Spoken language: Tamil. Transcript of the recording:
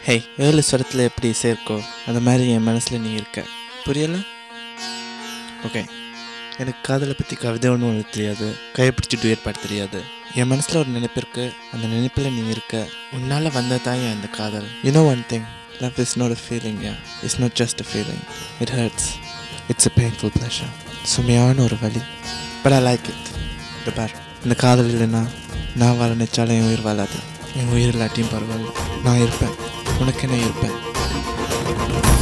ஹே ஏழு ஸ்வரத்தில் எப்படி சேர்க்கோ அந்த மாதிரி என் மனசில் நீ இருக்க புரியல ஓகே எனக்கு காதலை பற்றி கவிதை ஒன்றும் எழுத தெரியாது கைப்பிடிச்சி டுயட் பாட தெரியாது என் மனசில் ஒரு நினைப்பு இருக்கு அந்த நினைப்பில் நீ இருக்க உன்னால் வந்தது தான் என் இந்த காதல் you know one thing love is not a feeling yeah it's not just a feeling it hurts it's a painful pleasure சுமையான ஒரு வழி பட் ஐ லைக் இட் இந்த பார் இந்த காதல் இல்லைன்னா நான் வாழ நினைச்சாலும் என் உயிர் வாழாது என் உயிர் இல்லாட்டியும் பரவாயில்ல நான் இருப்பேன் உனக்கு என்ன இருப்பேன்